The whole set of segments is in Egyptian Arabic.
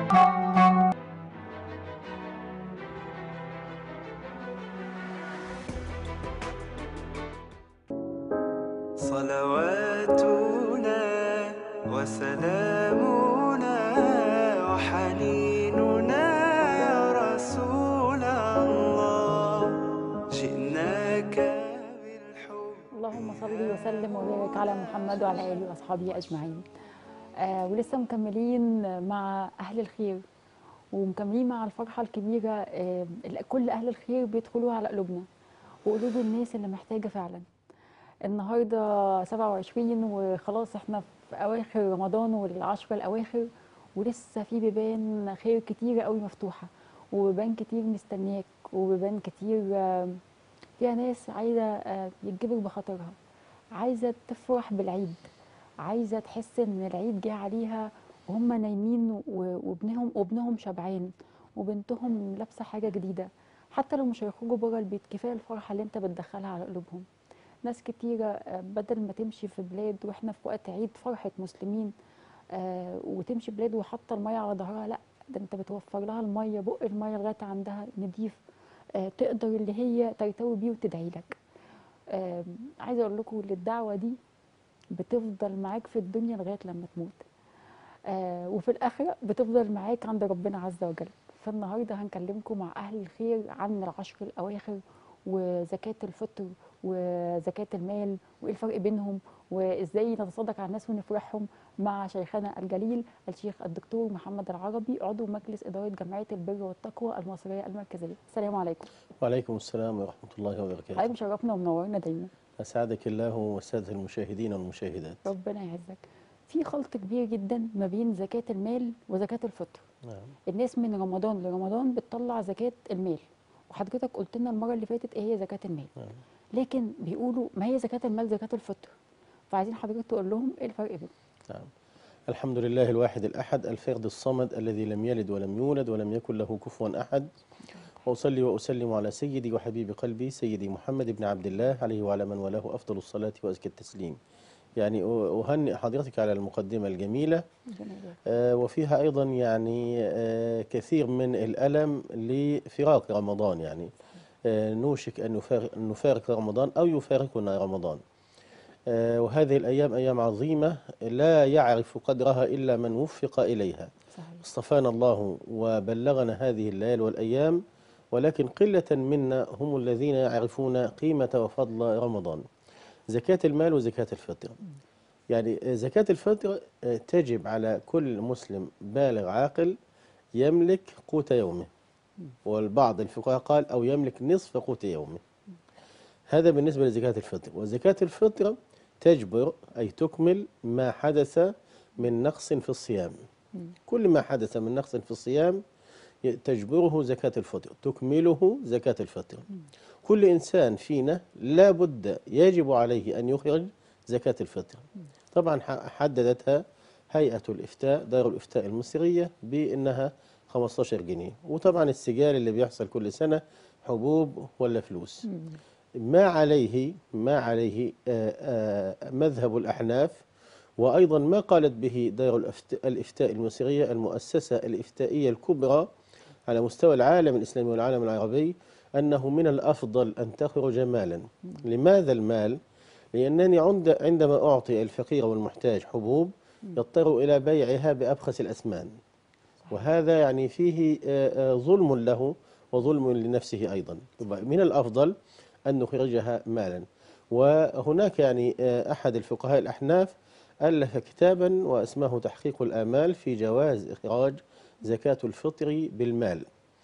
صلواتنا وسلامنا وحنيننا يا رسول الله جئناك بالحب اللهم صل وسلم وبارك على محمد وعلى اله واصحابه اجمعين. آه ولسه مكملين مع اهل الخير ومكملين مع الفرحه الكبيره آه اللي كل اهل الخير بيدخلوا على قلوبنا وقلوب الناس اللي محتاجه فعلا. النهارده 27 وخلاص احنا في اواخر رمضان والعشرة الاواخر ولسه في بيبان خير كتيره قوي مفتوحه وبيبان كتير مستنياك وبيبان كتير آه فيها ناس عايزه آه، يتجبر بخاطرها عايزه تفرح بالعيد عايزه تحس ان العيد جه عليها وهم نايمين و- وابنهم وابنهم شبعان وبنتهم لابسه حاجه جديده حتى لو مش هيخرجوا بره البيت كفايه الفرحه اللي انت بتدخلها على قلوبهم ناس كتيره آه، بدل ما تمشي في بلاد واحنا في وقت عيد فرحه مسلمين آه، وتمشي بلاد وحاطه الميه على ظهرها لا ده انت بتوفر لها الميه بق الميه لغايه عندها نضيف آه، تقدر اللي هي ترتوي بيه وتدعي لك آم، عايزه اقول لكم ان الدعوه دي بتفضل معاك في الدنيا لغايه لما تموت آه، وفي الاخره بتفضل معاك عند ربنا عز وجل فالنهارده هنكلمكم مع اهل الخير عن العشر الاواخر وزكاه الفطر وزكاه المال وايه الفرق بينهم وازاي نتصدق على الناس ونفرحهم مع شيخنا الجليل الشيخ الدكتور محمد العربي عضو مجلس اداره جمعيه البر والتقوى المصريه المركزيه السلام عليكم وعليكم السلام ورحمة الله وبركاته حضرتك مشرفنا ومنورنا دايما أسعدك الله والسادة المشاهدين والمشاهدات ربنا يعزك في خلط كبير جدا ما بين زكاة المال وزكاة الفطر نعم الناس من رمضان لرمضان بتطلع زكاة المال وحضرتك قلت لنا المرة اللي فاتت ايه هي زكاة المال نعم. لكن بيقولوا ما هي زكاة المال زكاة الفطر فعايزين حضرتك تقول لهم ايه الفرق بينهم نعم الحمد لله الواحد الأحد الفرد الصمد الذي لم يلد ولم يولد ولم يكن له كفوا أحد وأصلي وأسلم على سيدي وحبيب قلبي سيدي محمد بن عبد الله عليه وعلى من والاه أفضل الصلاة وأزكى التسليم يعني أهنئ حضرتك على المقدمة الجميلة ربنا يبارك. آه، وفيها أيضا يعني آه، كثير من الألم لفراق رمضان يعني آه، نوشك أن نفارق, نفارق رمضان أو يفارقنا رمضان آه، وهذه الأيام أيام عظيمة لا يعرف قدرها إلا من وفق إليها صحيح اصطفانا الله وبلغنا هذه الليال والأيام ولكن قلة منا هم الذين يعرفون قيمة وفضل رمضان زكاة المال وزكاة الفطر يعني زكاة الفطر آه، تجب على كل مسلم بالغ عاقل يملك قوت يومه والبعض الفقهاء قال أو يملك نصف قوت يومه هذا بالنسبة لزكاة الفطر وزكاة الفطر تجبر أي تكمل ما حدث من نقص في الصيام كل ما حدث من نقص في الصيام ي- تجبره زكاة الفطر تكمله زكاة الفطر كل إنسان فينا لا بد يجب عليه أن يخرج زكاة الفطر طبعا ح- حددتها هيئة الإفتاء دار الإفتاء المصرية بأنها 15 جنيه وطبعا السجال اللي بيحصل كل سنة حبوب ولا فلوس ما عليه ما عليه آه، آه، مذهب الأحناف وأيضا ما قالت به دار الأفت- الإفتاء المصرية المؤسسة الإفتائية الكبرى على مستوى العالم الإسلامي والعالم العربي أنه من الأفضل أن تخرج مالا لماذا المال؟ لأنني عند عندما أعطي الفقير والمحتاج حبوب يضطر إلى بيعها بأبخس الأثمان وهذا يعني فيه آه، آه، ظلم له وظلم لنفسه أيضا يبقى من الأفضل أن نخرجها مالا وهناك يعني آه، أحد الفقهاء الأحناف ألف كتابا واسمه تحقيق الآمال في جواز إخراج زكاة الفطر بالمال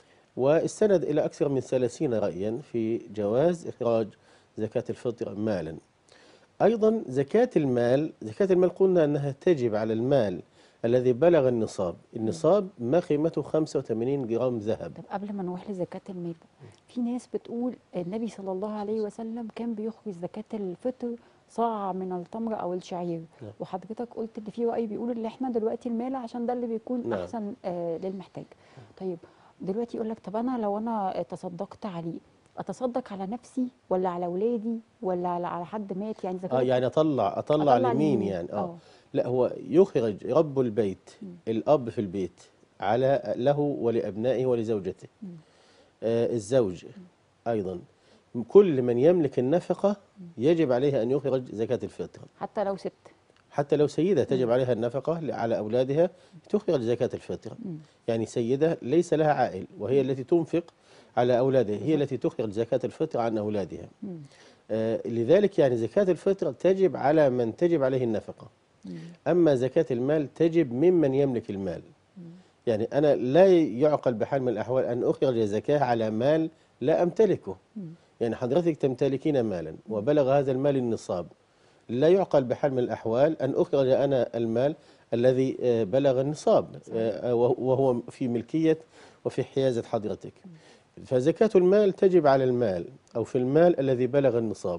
واستند إلى أكثر من ثلاثين رأيا في جواز إخراج زكاة الفطر مالا أيضا زكاة المال زكاة المال قلنا أنها تجب على المال الذي بلغ النصاب النصاب ما قيمته 85 جرام ذهب طب قبل ما نروح لزكاة المال في ناس بتقول النبي صلى الله عليه وسلم كان بيخرج زكاة الفطر صاع من التمر او الشعير نعم. وحضرتك قلت ان في رأي بيقول ان احنا دلوقتي المال عشان ده اللي بيكون نعم. احسن آه للمحتاج طيب دلوقتي يقول لك طب انا لو انا تصدقت عليه اتصدق على نفسي ولا على اولادي ولا على على حد مات يعني زكاة اه يعني اطلع اطلع أطلع لمين لمين؟ يعني اه آه. لا هو يخرج رب البيت الاب في البيت على له ولأبنائه ولزوجته آه، الزوج أيضا كل من يملك النفقة يجب عليه أن يخرج زكاة الفطر حتى لو ست حتى لو سيدة تجب عليها النفقة على أولادها تخرج زكاة الفطر يعني سيدة ليس لها عائل وهي التي تنفق على أولادها هي التي تخرج زكاة الفطر عن أولادها آه لذلك يعني زكاة الفطر تجب على من تجب عليه النفقة أما زكاة المال تجب ممن يملك المال يعني أنا لا يعقل بحال من الأحوال أن أخرج زكاة على مال لا أمتلكه يعني حضرتك تمتلكين مالا وبلغ هذا المال النصاب لا يعقل بحال من الأحوال أن أخرج أنا المال الذي آه، بلغ النصاب آه، وهو وهو في ملكية وفي حيازة حضرتك فزكاة المال تجب على المال أو في المال الذي بلغ النصاب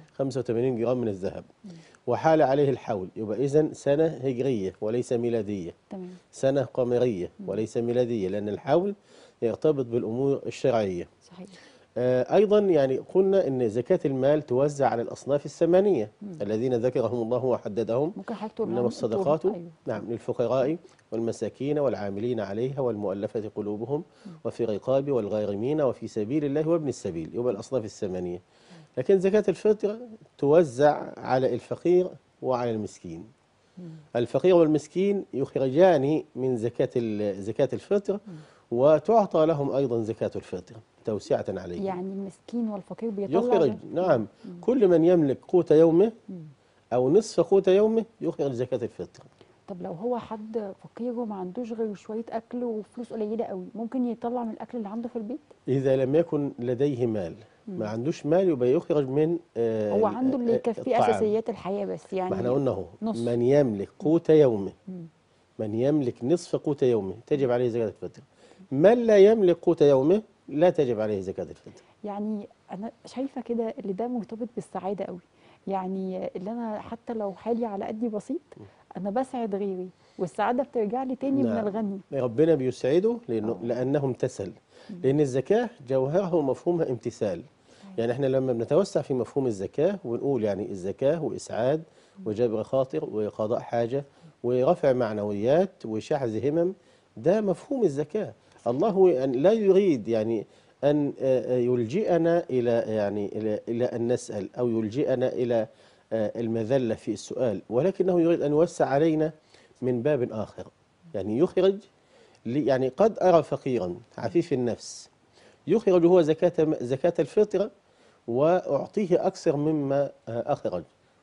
85 جرام من الذهب وحال عليه الحول يبقى إذن سنة هجرية وليس ميلادية تمام سنة قمرية وليس ميلادية لأن الحول يرتبط بالأمور الشرعية صحيح آه، أيضا يعني قلنا أن زكاة المال توزع على الأصناف الثمانية الذين ذكرهم الله وحددهم ممكن حضرتك تقول إنما لنا الصدقات التوبة؟ أيوه. نعم للفقراء والمساكين والعاملين عليها والمؤلفة قلوبهم وفي الرقاب والغارمين وفي سبيل الله وابن السبيل يبقى الأصناف الثمانية لكن زكاة الفطر توزع على الفقير وعلى المسكين الفقير والمسكين يخرجان من زكاة ال- زكاة الفطر وتعطى لهم أيضا زكاة الفطر توسعة عليهم يعني المسكين والفقير بيطلع يخرج زك- نعم كل من يملك قوت يومه أو نصف قوت يومه يخرج زكاة الفطر طب لو هو حد فقير وما عندوش غير شويه اكل وفلوس قليله قوي ممكن يطلع من الاكل اللي عنده في البيت إذا لم يكن لديه مال ما عندوش مال يبقى يخرج من آه، هو عنده اللي آه، يكفيه الطعام. اساسيات الحياه بس يعني ما احنا قلنا اهو نص. من يملك قوت يومه من يملك نصف قوت يومه تجب عليه زكاة الفطر من لا يملك قوت يومه لا تجب عليه زكاة الفطر يعني انا شايفه كده اللي ده مرتبط بالسعاده قوي يعني اللي انا حتى لو حالي على قدي بسيط انا بسعد غيري والسعاده بترجع لي تاني من نعم. الغني ربنا بيسعده لأنه لأنه امتثل لأن الزكاة جوهرها ومفهومها امتثال يعني احنا لما بنتوسع في مفهوم الزكاة ونقول يعني الزكاة وإسعاد وجبر خاطر وقضاء حاجة ورفع معنويات وشحذ همم ده مفهوم الزكاة الله أن لا يريد يعني أن آه، آه، يلجئنا إلى يعني إلى إلى أن نسأل أو يلجئنا إلى آه، المذلة في السؤال ولكنه يريد أن يوسع علينا من باب آخر يعني يخرج لي- يعني قد أرى فقيرا عفيف النفس يخرج هو زكاة زكاة الفطر وأعطيه أكثر مما آه، أخرج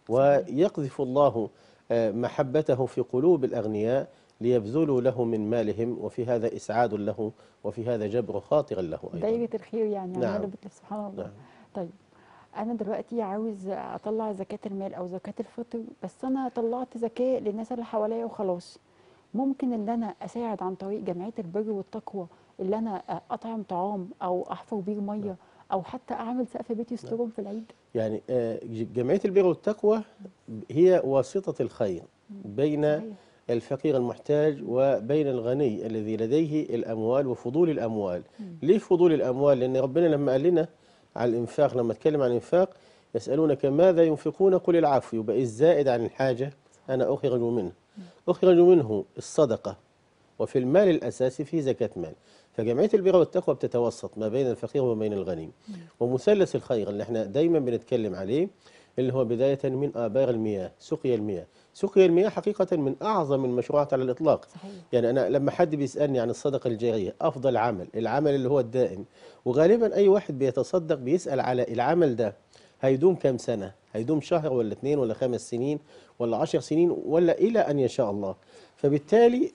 ويقذف الله آه، محبته في قلوب الأغنياء ليبذلوا له من مالهم وفي هذا إسعاد له وفي هذا جبر خاطر له أيضا دايره الخير يعني نعم. عماله بتلف سبحان الله نعم. طيب انا دلوقتي عاوز اطلع زكاه المال او زكاه الفطر بس انا طلعت زكاه للناس اللي حواليا وخلاص ممكن ان انا اساعد عن طريق جمعيه البر والتقوى اللي انا اطعم طعام او احفر بير ميه او حتى اعمل سقف بيتي يسترهم في العيد يعني آه، ج- جمعية البر والتقوى هي واسطة الخير بين صحيح. الفقير المحتاج وبين الغني الذي لديه الأموال وفضول الأموال ليه فضول الأموال؟ لأن ربنا لما قال لنا على الإنفاق لما اتكلم عن الإنفاق يسألونك ماذا ينفقون قل العفو يبقى الزائد عن الحاجة أنا أخرج منه أخرج منه الصدقة وفي المال الأساسي في زكاة مال فجمعية البر والتقوى بتتوسط ما بين الفقير وما بين الغني ومثلث الخير اللي احنا دايما بنتكلم عليه اللي هو بداية من آبار المياه سقيا المياه سقيا المياه حقيقة من أعظم المشروعات على الإطلاق صحيح. يعني أنا لما حد بيسألني عن الصدقة الجارية أفضل عمل العمل اللي هو الدائم وغالبا أي واحد بيتصدق بيسأل على العمل ده هيدوم كام سنة هيدوم شهر ولا اثنين ولا خمس سنين ولا عشر سنين ولا إلى أن يشاء الله فبالتالي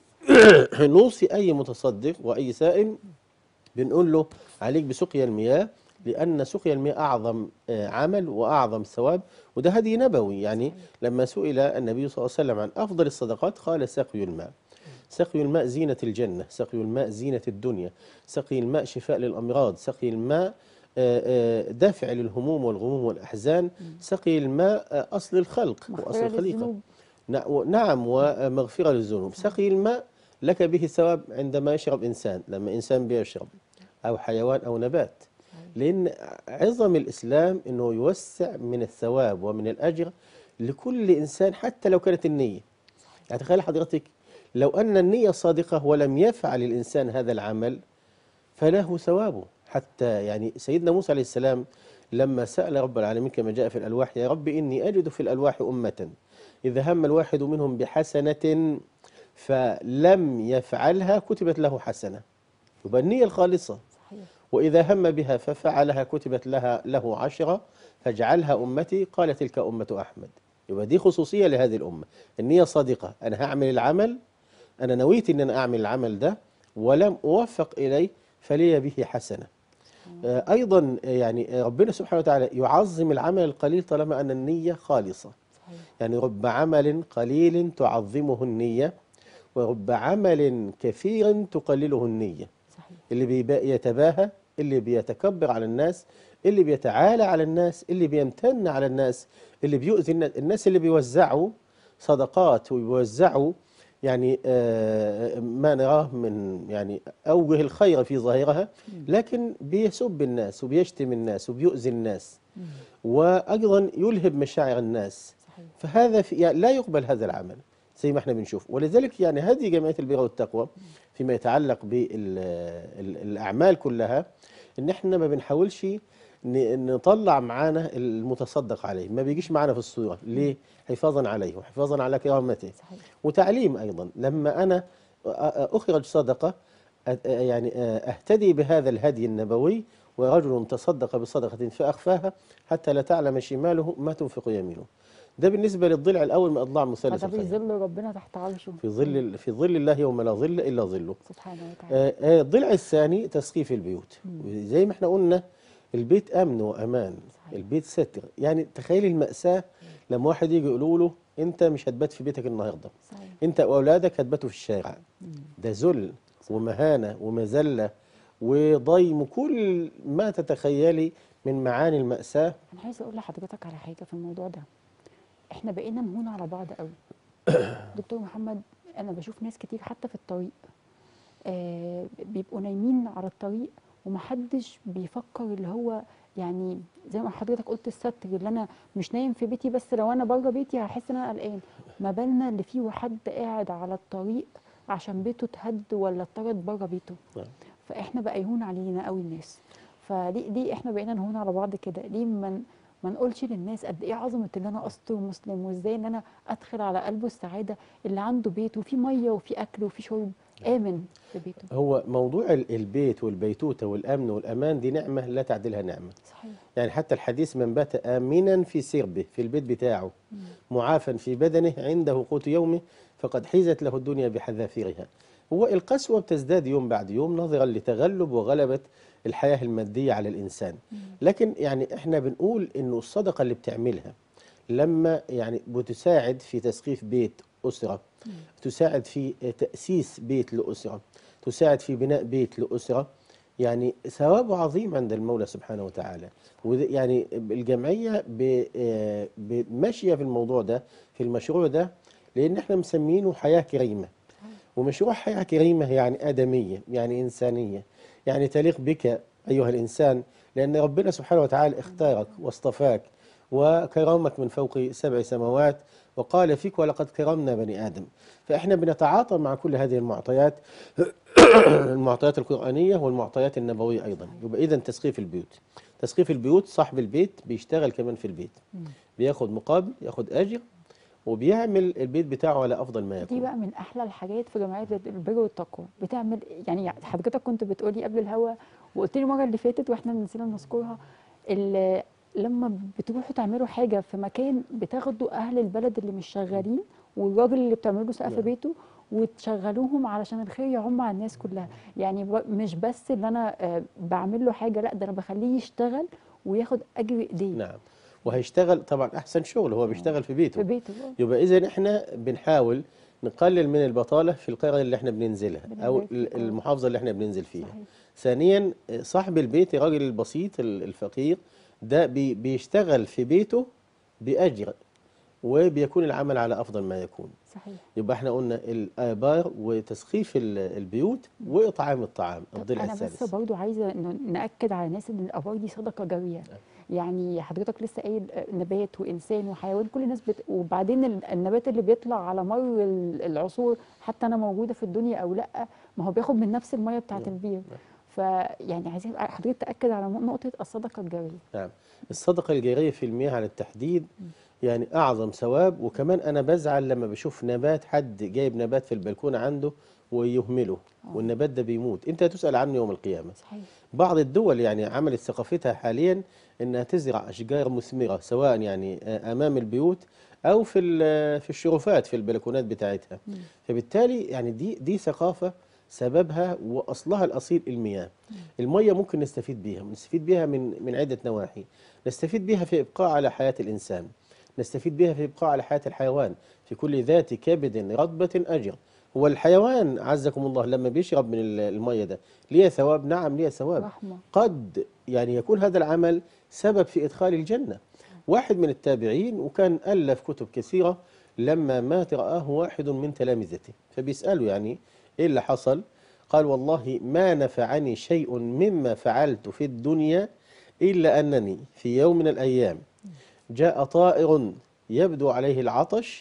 نوصي أي متصدق وأي سائل بنقول له عليك بسقيا المياه لأن سقيا المياه أعظم آه، عمل وأعظم ثواب وده هدي نبوي يعني لما سئل النبي صلى الله عليه وسلم عن أفضل الصدقات قال سقي الماء سقي الماء زينة الجنة سقي الماء زينة الدنيا سقي الماء شفاء للأمراض سقي الماء آه، آه، دافع للهموم والغموم والأحزان سقي الماء آه، أصل الخلق وأصل مغفرة الخليقة للذنوب نع- و- نعم ومغفرة للذنوب سقي الماء لك به ثواب عندما يشرب إنسان لما إنسان بيشرب أو حيوان أو نبات لأن عظم الإسلام أنه يوسع من الثواب ومن الأجر لكل إنسان حتى لو كانت النية يعني تخيل حضرتك لو أن النية صادقة ولم يفعل الإنسان هذا العمل فله ثوابه حتى يعني سيدنا موسى عليه السلام لما سأل رب العالمين كما جاء في الألواح يا رب إني أجد في الألواح أمة إذا هم الواحد منهم بحسنة فلم يفعلها كتبت له حسنة يبقى النية الخالصة صحيح وإذا هم بها ففعلها كتبت لها له عشرة فاجعلها أمتي قال تلك أمة أحمد يبقى دي خصوصية لهذه الأمة النية صادقة أنا هعمل العمل أنا نويت أن أنا أعمل العمل ده ولم أوفق إليه فلي به حسنة آه، أيضا آه، يعني آه، ربنا سبحانه وتعالى يعظم العمل القليل طالما أن النية خالصة صحيح يعني رب عمل قليل تعظمه النية ورب عمل كثير تقلله النية صحيح اللي بيبا- يتباهى اللي بيتكبر على الناس اللي بيتعالى على الناس اللي بيمتن على الناس اللي بيؤذي الناس الناس اللي بيوزعوا صدقات ويوزعوا يعني آه، ما نراه من يعني أوجه الخير في ظاهرها لكن بيسب الناس وبيشتم الناس وبيؤذي الناس وأيضا يلهب مشاعر الناس صحيح فهذا في يعني لا يقبل هذا العمل زي ما احنا بنشوف ولذلك يعني هذه جمعيه البر والتقوى فيما يتعلق بالاعمال كلها ان احنا ما بنحاولش ن- نطلع معانا المتصدق عليه ما بيجيش معانا في الصوره ليه حفاظا عليه وحفاظا على كرامته صحيح وتعليم ايضا لما انا أ- أ- اخرج صدقه أ- يعني اهتدي بهذا الهدي النبوي ورجل تصدق بصدقه فاخفاها حتى لا تعلم شماله ما تنفق يمينه ده بالنسبه للضلع الاول من اضلاع مثلث فده الخير بيظل ربنا تحت عرشه في ظل في ظل الله يوم لا ظل الا ظله سبحانه وتعالى آه، آه، الضلع الثاني تسقيف البيوت زي ما احنا قلنا البيت امن وامان صحيح. البيت ستر يعني تخيل الماساه لما واحد يجي يقولوا له انت مش هتبات في بيتك النهارده صحيح انت واولادك هتباتوا في الشارع ده ذل ومهانه ومذله وضيم كل ما تتخيلي من معاني الماساه انا عايزه اقول لحضرتك على حاجه في الموضوع ده احنا بقينا نهون على بعض قوي دكتور محمد انا بشوف ناس كتير حتى في الطريق آه بيبقوا نايمين على الطريق ومحدش بيفكر اللي هو يعني زي ما حضرتك قلت الستر اللي انا مش نايم في بيتي بس لو انا بره بيتي هحس ان انا قلقان ما بالنا اللي فيه حد قاعد على الطريق عشان بيته اتهد ولا اتطرد بره بيته نعم. فاحنا بقى يهون علينا قوي الناس فليه ليه احنا بقينا نهون على بعض كده ليه ما ما نقولش للناس قد ايه عظمه ان انا استر مسلم وازاي ان انا ادخل على قلبه السعاده اللي عنده بيت وفي ميه وفي اكل وفي شرب امن في بيته هو موضوع ال- البيت والبيتوته والامن والامان دي نعمه لا تعدلها نعمه صحيح يعني حتى الحديث من بات آمنا في سربه في البيت بتاعه معافا في بدنه عنده قوت يومه فقد حيزت له الدنيا بحذافيرها هو القسوة بتزداد يوم بعد يوم نظرا لتغلب وغلبة الحياة المادية على الإنسان لكن يعني احنا بنقول إنه الصدقة اللي بتعملها لما يعني بتساعد في تسقيف بيت أسرة تساعد في تأسيس بيت لأسرة تساعد في بناء بيت لأسرة يعني ثوابه عظيم عند المولى سبحانه وتعالى وده- يعني الجمعية ب- آه، ب- ماشية في الموضوع ده في المشروع ده لأن احنا مسمينه حياة كريمة ومشروع حياة كريمة يعني آدمية يعني إنسانية يعني تليق بك أيها الإنسان لأن ربنا سبحانه وتعالى اختارك واصطفاك وكرمك من فوق سبع سماوات وقال فيك ولقد كرمنا بني آدم فإحنا بنتعاطى مع كل هذه المعطيات المعطيات القرآنية والمعطيات النبوية أيضا يبقى إذا تسقيف البيوت تسقيف البيوت صاحب البيت بيشتغل كمان في البيت بياخد مقابل ياخد أجر وبيعمل البيت بتاعه على أفضل ما دي يكون بقى من احلى الحاجات في جمعيه البر والتقوى بتعمل يعني حضرتك كنت بتقولي قبل الهوا وقلت لي المره اللي فاتت واحنا نسينا نذكرها ال- لما بتروحوا تعملوا حاجه في مكان بتاخدوا اهل البلد اللي مش شغالين والراجل اللي بتعملوا له سقف نعم. بيته وتشغلوهم علشان الخير يعم على الناس كلها يعني ب- مش بس ان انا آه، بعمل له حاجه لا ده انا بخليه يشتغل وياخد اجر ايديه نعم وهيشتغل طبعا أحسن شغل هو بيشتغل في في بيته بيته يبقى إذا إحنا بنحاول نقلل من البطالة في القرية اللي إحنا بننزلها أو بنبارك فيك. المحافظة اللي إحنا بننزل فيها صحيح. ثانيا صاحب البيت الراجل البسيط ال- الفقير ده بي بيشتغل في بيته بأجر وبيكون العمل على أفضل ما يكون صحيح يبقى احنا قلنا الآبار وتسخيف ال- البيوت وإطعام الطعام طب الضلع انا بس الثالث برضو عايزه انه ناكد على الناس ان الابار دي صدقه جاريه يعني حضرتك لسه قايل آه، نبات وانسان وحيوان كل الناس بت... وبعدين ال- النبات اللي بيطلع على مر ال- العصور حتى انا موجوده في الدنيا او لا ما هو بياخد من نفس الميه بتاعه نعم. البير فيعني عايزين حضرتك تاكد على نقطه الصدقه الجاريه نعم الصدقة الجارية في المياه على التحديد يعني أعظم ثواب وكمان أنا بزعل لما بشوف نبات حد جايب نبات في البلكونة عنده ويهمله والنبات ده بيموت أنت هتسأل عنه يوم القيامة صحيح بعض الدول يعني عملت ثقافتها حاليا انها تزرع اشجار مثمره سواء يعني آه، امام البيوت او في ال- في الشرفات في البلكونات بتاعتها فبالتالي يعني دي دي ثقافه سببها واصلها الاصيل المياه الميه ممكن نستفيد بيها نستفيد بيها من من عده نواحي نستفيد بيها في ابقاء على حياه الانسان نستفيد بيها في ابقاء على حياه الحيوان في كل ذات كبد رطبه اجر هو الحيوان عزكم الله لما بيشرب من ال- الميه ده ليه ثواب نعم ليه ثواب رحمه قد يعني يكون هذا العمل سبب في إدخال الجنة واحد من التابعين وكان ألف كتب كثيرة لما مات رآه واحد من تلامذته فبيسأله يعني إيه اللي حصل قال والله ما نفعني شيء مما فعلت في الدنيا إلا أنني في يوم من الأيام جاء طائر يبدو عليه العطش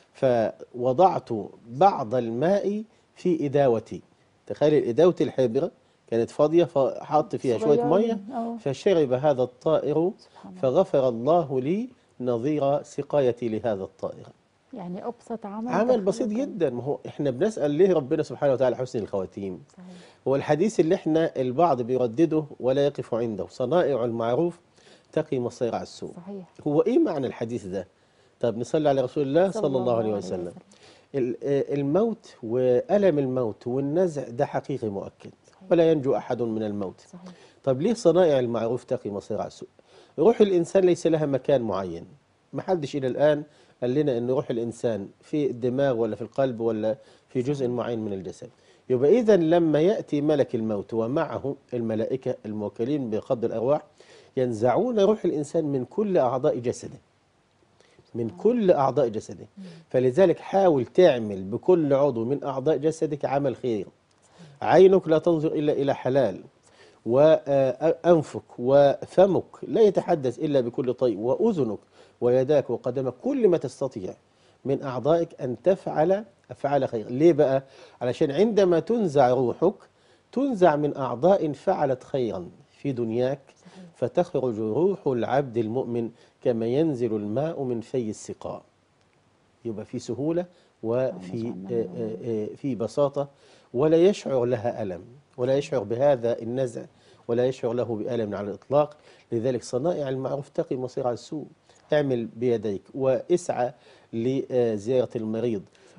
فوضعت بعض الماء في إداوتي تخيل الإداوة الحبرة كانت فاضية فحط فيها شوية صغيرة مية اه فشرب هذا الطائر سبحان الله فغفر الله لي نظير سقايتي لهذا الطائر يعني ابسط عمل عمل دخله بسيط الجنة. جدا ما هو احنا بنسأل ليه ربنا سبحانه وتعالى حسن الخواتيم صحيح هو الحديث اللي احنا البعض بيردده ولا يقف عنده صنائع المعروف تقي مصيرع السوء صحيح هو ايه معنى الحديث ده طب نصلي على رسول الله صلى الله عليه وسلم ال- آه، الموت وألم الموت والنزع ده حقيقي مؤكد ولا ينجو أحد من الموت صحيح طب ليه صنائع المعروف تقي مصيرع السوء روح الإنسان ليس لها مكان معين ما حدش إلى الآن قال لنا أن روح الإنسان في الدماغ ولا في القلب ولا في جزء معين من الجسد يبقى إذا لما يأتي ملك الموت ومعه الملائكة الموكلين بقبض الأرواح ينزعون روح الإنسان من كل أعضاء جسده من كل أعضاء جسده فلذلك حاول تعمل بكل عضو من أعضاء جسدك عمل خير عينك لا تنظر إلا إلى حلال وأنفك وفمك لا يتحدث إلا بكل طيب وأذنك ويداك وقدمك كل ما تستطيع من أعضائك أن تفعل أفعال خير ليه بقى؟ علشان عندما تنزع روحك تنزع من أعضاء فعلت خيرا في دنياك فتخرج روح العبد المؤمن كما ينزل الماء من في السقاء يبقى في سهولة وفي اللهم آه، صل آه، آه، في بساطة ولا يشعر لها ألم ولا يشعر بهذا النزع ولا يشعر له بألم على الإطلاق لذلك صنائع المعروف تقي مصير على السوء اعمل بيديك واسعى لزيارة المريض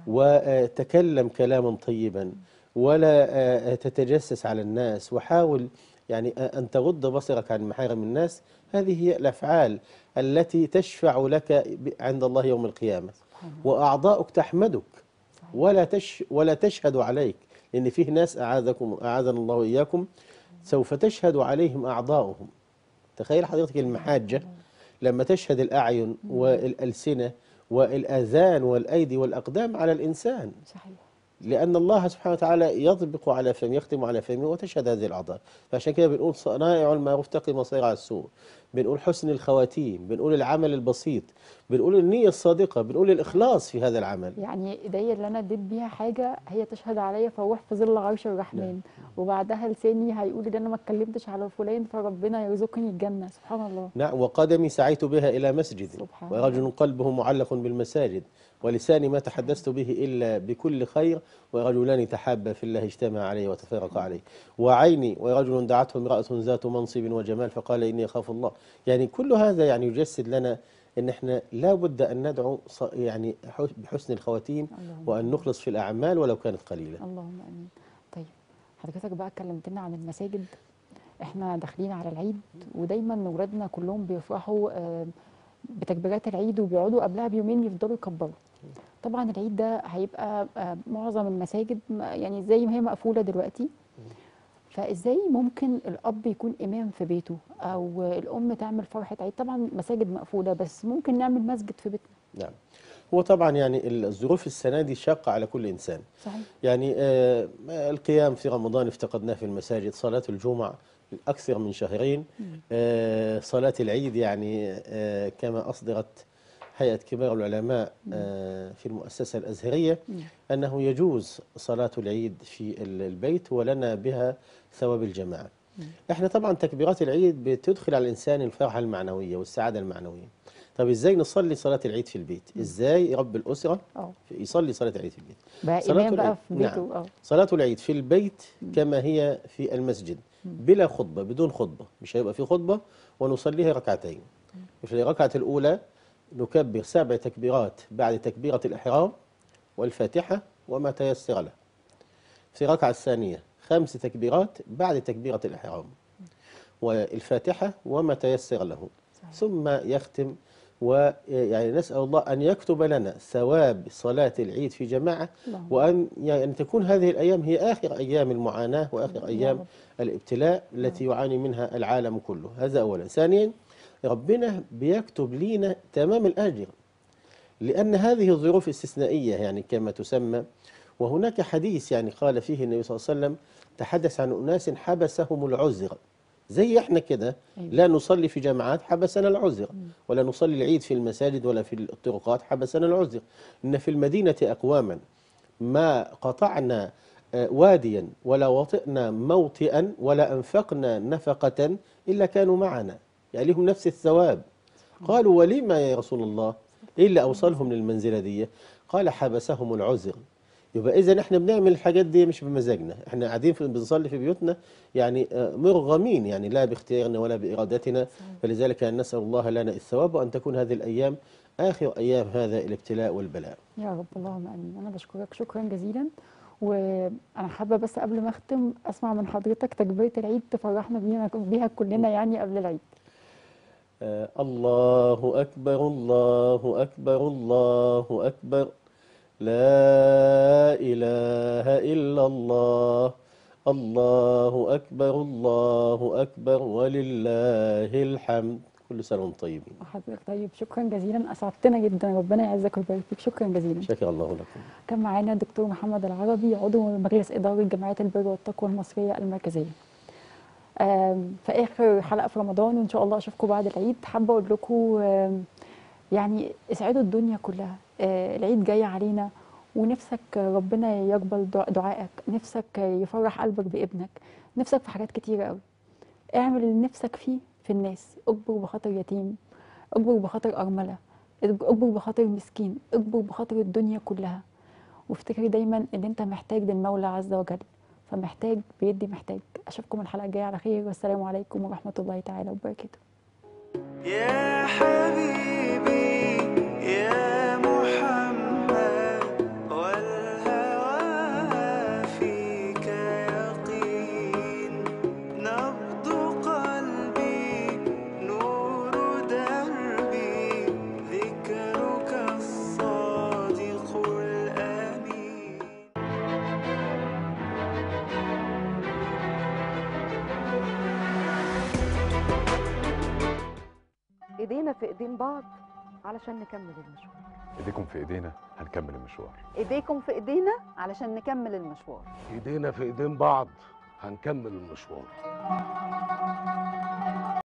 وتكلم كلاما طيبا ولا آه، تتجسس على الناس وحاول يعني آه، أن تغض بصرك عن محارم الناس هذه هي الأفعال التي تشفع لك ب- عند الله يوم القيامة سبحان الله وأعضاؤك تحمدك صحيح. ولا تش ولا تشهد عليك لأن فيه ناس أعاذكم أعاذنا الله وإياكم سوف تشهد عليهم أعضاؤهم تخيل حضرتك المحاجة لما تشهد الأعين والألسنة والآذان والأيدي والأقدام على الإنسان صحيح لأن الله سبحانه وتعالى يطبق على فمه يختم على فمه وتشهد هذه الأعضاء فعشان كده بنقول صنائع المعروف تقي مصير على السوء بنقول حسن الخواتيم بنقول العمل البسيط بنقول النية الصادقة بنقول الإخلاص في هذا العمل يعني ايديا اللي انا اديت بيها حاجه هي تشهد عليا فاروح في ظل عرش الرحمن وبعدها لساني هيقول ان انا ما اتكلمتش على فلان فربنا يرزقني الجنه سبحان الله نعم وقدمي سعيت بها إلى مسجد سبحان ورجل قلبه معلق بالمساجد ولساني ما تحدثت به إلا بكل خير ورجلان تحابا في الله اجتمع عليه وتفرقا عليه وعيني ورجل دعته امرأة ذات منصب وجمال فقال إني أخاف الله يعني كل هذا يعني يجسد لنا ان احنا لا بد ان ندعو ص- يعني ح- بحسن الخواتيم اللهم وان نخلص في الاعمال ولو كانت قليله اللهم امين طيب حضرتك بقى اتكلمتنا عن المساجد احنا داخلين على العيد ودايما ولادنا كلهم بيفرحوا آه، بتكبيرات العيد وبيقعدوا قبلها بيومين يفضلوا يكبروا طبعا العيد ده هيبقى آه، معظم المساجد م- يعني زي ما هي مقفوله دلوقتي فازاي ممكن الاب يكون امام في بيته او الام تعمل فرحه عيد طبعا مساجد مقفوله بس ممكن نعمل مسجد في بيتنا نعم هو طبعا يعني الظروف السنة دي شاقة على كل إنسان صحيح يعني آه، القيام في رمضان افتقدناه في المساجد صلاة الجمعة أكثر من شهرين آه، صلاة العيد يعني آه، كما أصدرت هيئة كبار العلماء آه، في المؤسسة الأزهرية أنه يجوز صلاة العيد في ال- البيت ولنا بها ثواب الجماعة احنا طبعا تكبيرات العيد بتدخل على الإنسان الفرحة المعنوية والسعادة المعنوية طب ازاي نصلي صلاة العيد في البيت ازاي رب الأسرة اه يصلي صلاة العيد في البيت بقى صلاة امام بقى العيد. في بيته نعم. اه صلاة العيد في البيت كما هي في المسجد بلا خطبة بدون خطبة مش هيبقى في خطبة ونصليها ركعتين في الركعة الأولى نكبر سبع تكبيرات بعد تكبيرة الإحرام والفاتحة وما تيسر له في الركعة الثانية خمس تكبيرات بعد تكبيرة الإحرام والفاتحة وما تيسر له ثم يختم ويعني نسأل الله أن يكتب لنا ثواب صلاة العيد في جماعة اللهم وأن يعني أن تكون هذه الأيام هي آخر أيام المعاناة وآخر أيام رب. الابتلاء التي يعاني منها العالم كله هذا أولا ثانيا ربنا بيكتب لنا تمام الأجر لأن هذه الظروف استثنائية يعني كما تسمى وهناك حديث يعني قال فيه النبي صلى الله عليه وسلم تحدث عن أناس حبسهم العذر زي احنا كده أيوة. لا نصلي في جماعات حبسنا العذر ولا نصلي العيد في المساجد ولا في الطرقات حبسنا العذر إن في المدينة أقواما ما قطعنا آه، واديا ولا وطئنا موطئا ولا أنفقنا نفقة إلا كانوا معنا يعني لهم نفس الثواب قالوا ولما يا رسول الله إيه اللي أوصلهم للمنزلة دي قال حبسهم العذر يبقى إذا إحنا بنعمل الحاجات دي مش بمزاجنا إحنا قاعدين في بنصلي في بيوتنا يعني آه، مرغمين يعني لا باختيارنا ولا بإرادتنا فلذلك نسأل الله لنا الثواب وأن تكون هذه الأيام آخر أيام هذا الابتلاء والبلاء يا رب اللهم امين انا بشكرك شكرا جزيلا وانا حابه بس قبل ما اختم اسمع من حضرتك تكبيره العيد تفرحنا بيها بيها كلنا يعني قبل العيد آه، الله أكبر الله أكبر الله أكبر لا إله إلا الله الله أكبر الله أكبر ولله الحمد كل سنة وانتم طيبين حضرتك طيب شكرا جزيلا اسعدتنا جدا ربنا يعزك ويبارك فيك شكرا جزيلا شكر الله لكم كان معانا الدكتور محمد العربي عضو مجلس اداره جمعيه البر والتقوى المصريه المركزيه آم، في اخر حلقه في رمضان وان شاء الله اشوفكم بعد العيد حابه اقول لكم آم، يعني اسعدوا الدنيا كلها آه، العيد جاي علينا ونفسك ربنا يقبل دع- دعائك نفسك يفرح قلبك بابنك نفسك في حاجات كتيره قوي اعمل اللي نفسك فيه في الناس اجبر بخاطر يتيم اجبر بخاطر ارمله اجبر بخاطر مسكين اجبر بخاطر الدنيا كلها وافتكري دايما ان انت محتاج للمولى عز وجل فمحتاج بيدي محتاج اشوفكم الحلقه الجايه على خير والسلام عليكم ورحمه الله تعالى وبركاته يا حبيبي يا محمد والهوى فيك يقين نبض قلبي نور دربي ذكرك الصادق الأمين ايدينا في ايدين بعض علشان نكمل المشوار ايديكم في ايدينا هنكمل المشوار ايديكم في ايدينا علشان نكمل المشوار ايدينا في ايدين بعض هنكمل المشوار